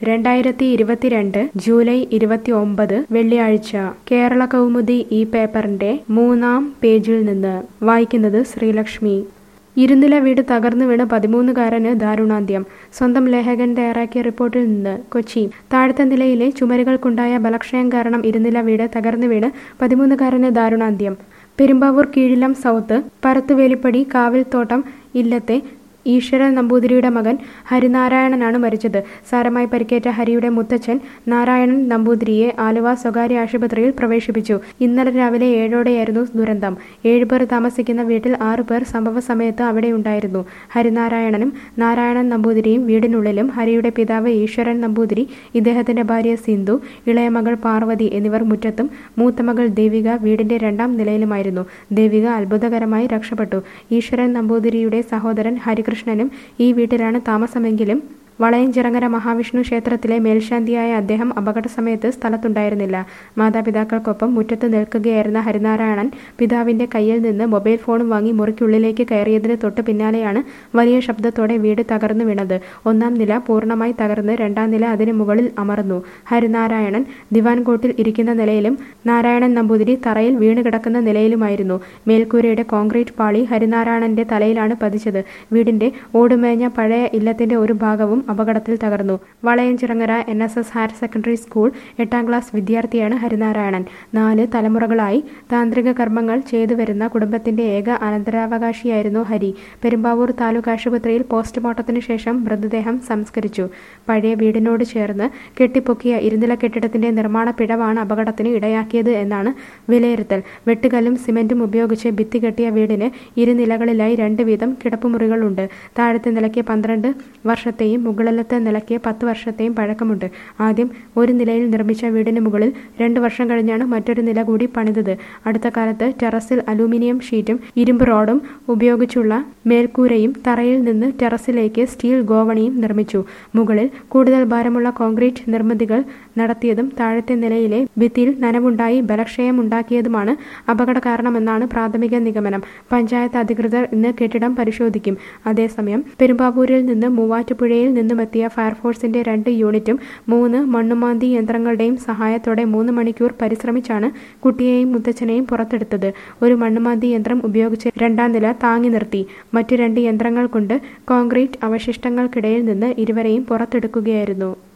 രണ്ടായിരത്തി ഇരുപത്തിരണ്ട് ജൂലൈ ഇരുപത്തി ഒമ്പത് വെള്ളിയാഴ്ച കേരള കൗമുദി ഈ പേപ്പറിന്റെ മൂന്നാം പേജിൽ നിന്ന് വായിക്കുന്നത് ശ്രീലക്ഷ്മി ഇരുനില വീട് തകർന്നു വീണ് പതിമൂന്നുകാരന് ദാരുണാന്ത്യം സ്വന്തം ലേഖകൻ തയ്യാറാക്കിയ റിപ്പോർട്ടിൽ നിന്ന് കൊച്ചി താഴത്തെ നിലയിലെ ചുമരുകൾക്കുണ്ടായ ബലക്ഷയം കാരണം ഇരുനില വീട് തകർന്നു വീണ് പതിമൂന്നുകാരന് ദാരുണാന്ത്യം പെരുമ്പാവൂർ കീഴിലം സൗത്ത് പരത്തുവേലിപ്പടി കാവിൽത്തോട്ടം ഇല്ലത്തെ ഈശ്വരൻ നമ്പൂതിരിയുടെ മകൻ ഹരിനാരായണനാണ് മരിച്ചത് സാരമായി പരിക്കേറ്റ ഹരിയുടെ മുത്തച്ഛൻ നാരായണൻ നമ്പൂതിരിയെ ആലുവ സ്വകാര്യ ആശുപത്രിയിൽ പ്രവേശിപ്പിച്ചു ഇന്നലെ രാവിലെ ഏഴോടെയായിരുന്നു ദുരന്തം ഏഴുപേർ താമസിക്കുന്ന വീട്ടിൽ ആറുപേർ സംഭവ സമയത്ത് അവിടെയുണ്ടായിരുന്നു ഹരിനാരായണനും നാരായണൻ നമ്പൂതിരിയും വീടിനുള്ളിലും ഹരിയുടെ പിതാവ് ഈശ്വരൻ നമ്പൂതിരി ഇദ്ദേഹത്തിന്റെ ഭാര്യ സിന്ധു ഇളയ മകൾ പാർവതി എന്നിവർ മുറ്റത്തും മൂത്ത മകൾ ദേവിക വീടിന്റെ രണ്ടാം നിലയിലുമായിരുന്നു ദേവിക അത്ഭുതകരമായി രക്ഷപ്പെട്ടു ഈശ്വരൻ നമ്പൂതിരിയുടെ സഹോദരൻ ഹരികൃഷ്ണനും ഈ വീട്ടിലാണ് താമസമെങ്കിലും വളയഞ്ചിറങ്ങര മഹാവിഷ്ണു ക്ഷേത്രത്തിലെ മേൽശാന്തിയായ അദ്ദേഹം അപകട സമയത്ത് സ്ഥലത്തുണ്ടായിരുന്നില്ല മാതാപിതാക്കൾക്കൊപ്പം മുറ്റത്ത് നിൽക്കുകയായിരുന്ന ഹരിനാരായണൻ പിതാവിന്റെ കയ്യിൽ നിന്ന് മൊബൈൽ ഫോണും വാങ്ങി മുറിക്കുള്ളിലേക്ക് കയറിയതിന് തൊട്ട് പിന്നാലെയാണ് വലിയ ശബ്ദത്തോടെ വീട് തകർന്നു വീണത് ഒന്നാം നില പൂർണ്ണമായി തകർന്ന് രണ്ടാം നില അതിന് മുകളിൽ അമർന്നു ഹരിനാരായണൻ ദിവാൻ കോട്ടിൽ ഇരിക്കുന്ന നിലയിലും നാരായണൻ നമ്പൂതിരി തറയിൽ വീണ് കിടക്കുന്ന നിലയിലുമായിരുന്നു മേൽക്കൂരയുടെ കോൺക്രീറ്റ് പാളി ഹരിനാരായണന്റെ തലയിലാണ് പതിച്ചത് വീടിന്റെ ഓടുമേഞ്ഞ പഴയ ഇല്ലത്തിന്റെ ഒരു ഭാഗവും അപകടത്തിൽ തകർന്നു Valayanchirangara N S S higher secondary school എട്ടാം ക്ലാസ് വിദ്യാർത്ഥിയാണ് ഹരിനാരായണൻ നാല് തലമുറകളായി താന്ത്രിക കർമ്മങ്ങൾ ചെയ്തു വരുന്ന കുടുംബത്തിന്റെ ഏക അനന്തരാവകാശിയായിരുന്നു ഹരി പെരുമ്പാവൂർ താലൂക്ക് ആശുപത്രിയിൽ പോസ്റ്റ്മോർട്ടത്തിന് ശേഷം മൃതദേഹം സംസ്കരിച്ചു പഴയ വീടിനോട് ചേർന്ന് കെട്ടിപ്പൊക്കിയ ഇരുനില കെട്ടിടത്തിന്റെ നിർമ്മാണ പിഴവാണ് അപകടത്തിന് ഇടയാക്കിയത് എന്നാണ് വിലയിരുത്തൽ വെട്ടുകല്ലും സിമന്റും ഉപയോഗിച്ച് ഭിത്തി കെട്ടിയ വീടിന് ഇരുനിലകളിലായി രണ്ട് വീതം കിടപ്പുമുറികളുണ്ട് താഴത്തെ നിലയ്ക്ക് പന്ത്രണ്ട് വർഷത്തെയും മുകളിലത്തെ നിലയ്ക്ക് പത്ത് വർഷത്തെയും പഴക്കമുണ്ട് ആദ്യം ഒരു നിലയിൽ നിർമ്മിച്ച വീടിന് മുകളിൽ രണ്ട് വർഷം കഴിഞ്ഞാണ് മറ്റൊരു നില കൂടി പണിതത് അടുത്ത കാലത്ത് ടെറസിൽ അലൂമിനിയം ഷീറ്റും ഇരുമ്പ് റോഡും ഉപയോഗിച്ചുള്ള മേൽക്കൂരയും തറയിൽ നിന്ന് ടെറസിലേക്ക് സ്റ്റീൽ ഗോവണിയും നിർമ്മിച്ചു മുകളിൽ കൂടുതൽ ഭാരമുള്ള കോൺക്രീറ്റ് നിർമ്മിതികൾ നടത്തിയതും താഴത്തെ നിലയിലെ ഭിത്തിയിൽ നനവുണ്ടായി ബലക്ഷയം ഉണ്ടാക്കിയതുമാണ് അപകട കാരണമെന്നാണ് പ്രാഥമിക നിഗമനം പഞ്ചായത്ത് അധികൃതർ ഇന്ന് കെട്ടിടം പരിശോധിക്കും അതേസമയം പെരുമ്പാവൂരിൽ നിന്ന് മൂവാറ്റുപുഴയിൽ നിന്നുമെത്തിയ ഫയർഫോഴ്സിന്റെ രണ്ട് യൂണിറ്റും മൂന്ന് മണ്ണുമാന്തി യന്ത്രങ്ങളുടെയും സഹായത്തോടെ മൂന്ന് മണിക്കൂർ പരിശ്രമിച്ചാണ് കുട്ടിയെയും മുത്തച്ഛനെയും പുറത്തെടുത്തത് ഒരു മണ്ണുമാന്തി യന്ത്രം ഉപയോഗിച്ച് രണ്ടാം നില താങ്ങി നിർത്തി മറ്റു രണ്ട് യന്ത്രങ്ങൾ കൊണ്ട് കോൺക്രീറ്റ് അവശിഷ്ടങ്ങൾക്കിടയിൽ നിന്ന് ഇരുവരെയും പുറത്തെടുക്കുകയായിരുന്നു